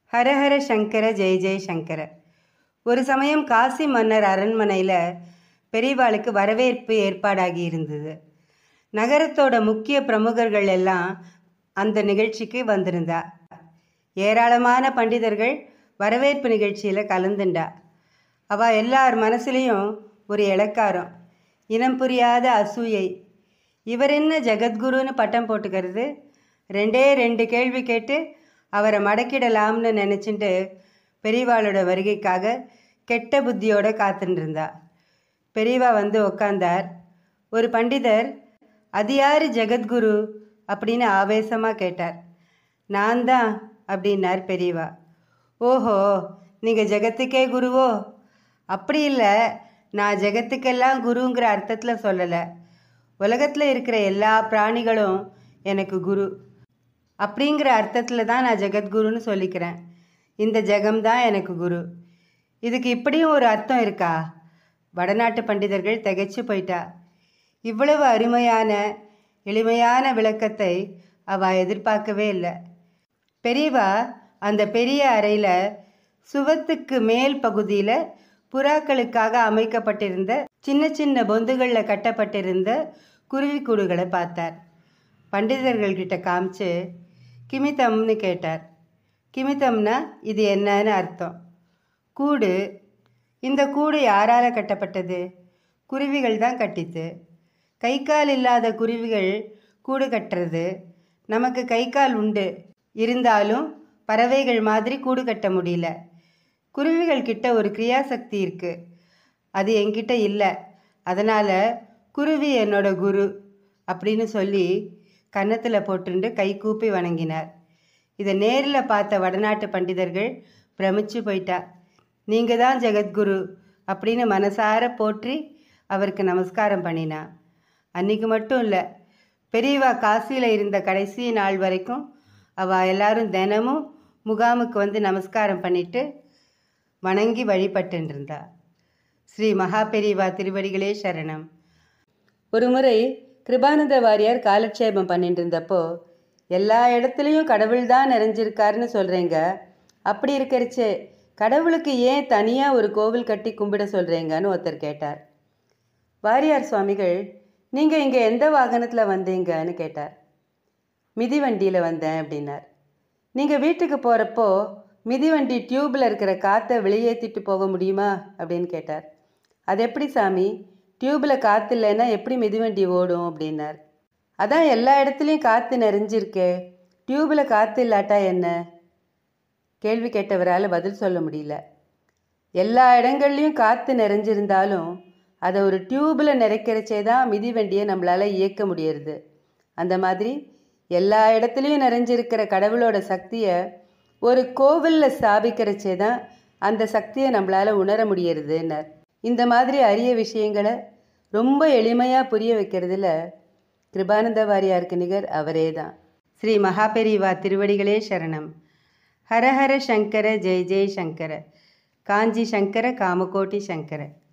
ஹரஹர சங்கர ஜெய ஜெய சங்கர ஒரு சமயம் காசி மன்னர் அரண்மனையில் பெரியவாளுக்கு வரவேற்பு ஏற்பாடாகி இருந்தது நகரத்தோட முக்கிய பிரமுகர்கள் எல்லாம் அந்த நிகழ்ச்சிக்கு வந்திருந்தா ஏராளமான பண்டிதர்கள் வரவேற்பு நிகழ்ச்சியில் கலந்துண்டா அவ எல்லார் மனசுலேயும் ஒரு இளக்காரம் இனம் புரியாத அசூயை இவர் என்ன ஜெகத்குருன்னு பட்டம் போட்டுக்கிறது ரெண்டே ரெண்டு கேள்வி கேட்டு அவரை மடக்கிடலாம்னு நினச்சிட்டு பெரியவாளோட வருகைக்காக கெட்ட புத்தியோட காத்துட்டு இருந்தா பெரியவா வந்து உக்காந்தார் ஒரு பண்டிதர் அது யார் ஜெகத்குரு அப்படின்னு ஆவேசமாக கேட்டார் நான் தான் அப்படின்னார் பெரியவா ஓஹோ நீங்கள் ஜெகத்துக்கே குருவோ அப்படி இல்லை நான் ஜெகத்துக்கெல்லாம் குருங்கிற அர்த்தத்தில் சொல்லலை உலகத்தில் இருக்கிற எல்லா பிராணிகளும் எனக்கு குரு அப்படிங்கிற அர்த்தத்தில் தான் நான் ஜெகத்குருன்னு சொல்லிக்கிறேன் இந்த ஜெகம்தான் எனக்கு குரு இதுக்கு இப்படியும் ஒரு அர்த்தம் இருக்கா வடநாட்டு பண்டிதர்கள் திகைச்சு போயிட்டா இவ்வளவு அருமையான எளிமையான விளக்கத்தை அவ எதிர்பார்க்கவே இல்லை பெரியவா அந்த பெரிய அறையில் சுவத்துக்கு மேல் பகுதியில் புறாக்களுக்காக அமைக்கப்பட்டிருந்த சின்ன சின்ன பொந்துகளில் கட்டப்பட்டிருந்த குருவிக்கூடுகளை பார்த்தார் பண்டிதர்கள்கிட்ட காமிச்சு கிமித்தம்னு கேட்டார் கிமித்தம்னா இது என்னன்னு அர்த்தம் கூடு இந்த கூடு யாரால் கட்டப்பட்டது குருவிகள் தான் கட்டித்து கை கால் இல்லாத குருவிகள் கூடு கட்டுறது நமக்கு கை கால் உண்டு இருந்தாலும் பறவைகள் மாதிரி கூடு கட்ட முடியல குருவிகள் கிட்ட ஒரு கிரியாசக்தி இருக்கு அது என்கிட்ட இல்லை அதனால் குருவி என்னோட குரு அப்படின்னு சொல்லி கன்னத்தில் போட்டுண்டு கை கூப்பி வணங்கினார் இதை நேரில் பார்த்த வடநாட்டு பண்டிதர்கள் பிரமிச்சு போயிட்டா நீங்கள் தான் ஜெகத்குரு அப்படின்னு மனசார போற்றி அவருக்கு நமஸ்காரம் பண்ணினா அன்னைக்கு மட்டும் இல்லை பெரியவா காசியில் இருந்த கடைசி நாள் வரைக்கும் அவள் எல்லாரும் தினமும் முகாமுக்கு வந்து நமஸ்காரம் பண்ணிட்டு வணங்கி வழிபட்டுன்னு இருந்தா ஸ்ரீ மகா பெரியவா திருவடிகளே சரணம் ஒரு முறை கிருபானந்த வாரியார் காலட்சேபம் பண்ணிட்டு இருந்தப்போ எல்லா இடத்துலையும் கடவுள் தான் நிறைஞ்சிருக்காருன்னு சொல்கிறீங்க அப்படி இருக்கிறச்சே கடவுளுக்கு ஏன் தனியாக ஒரு கோவில் கட்டி கும்பிட சொல்கிறீங்கன்னு ஒருத்தர் கேட்டார் வாரியார் சுவாமிகள் நீங்கள் இங்கே எந்த வாகனத்தில் வந்தீங்கன்னு கேட்டார் மிதிவண்டியில் வந்தேன் அப்படின்னார் நீங்கள் வீட்டுக்கு போகிறப்போ மிதிவண்டி டியூப்பில் இருக்கிற காற்றை வெளியேற்றிட்டு போக முடியுமா அப்படின்னு கேட்டார் அது எப்படி சாமி டியூப்பில் காற்று இல்லைன்னா எப்படி மிதிவண்டி ஓடும் அப்படின்னார் அதான் எல்லா இடத்துலையும் காற்று நிறைஞ்சிருக்கே டியூப்பில் காற்று இல்லாட்டா என்ன கேள்வி கேட்டவரால் பதில் சொல்ல முடியல எல்லா இடங்கள்லையும் காற்று நிறைஞ்சிருந்தாலும் அதை ஒரு டியூப்பில் நிறைக்கிறச்சே தான் மிதிவண்டியை நம்மளால் இயக்க முடியறது அந்த மாதிரி எல்லா இடத்துலையும் நிறைஞ்சிருக்கிற கடவுளோட சக்தியை ஒரு கோவிலில் ஸ்தாபிக்கிறச்சே தான் அந்த சக்தியை நம்மளால் உணர முடியறதுன்னார் இந்த மாதிரி அரிய விஷயங்களை ரொம்ப எளிமையாக புரிய வைக்கிறதுல கிருபானந்த வாரியாருக்கு நிகர் அவரே தான் ஸ்ரீ மகாபெரிவா திருவடிகளே சரணம் ஹரஹர சங்கர ஜெய் ஜெய் சங்கர காஞ்சி சங்கர காமகோட்டி சங்கர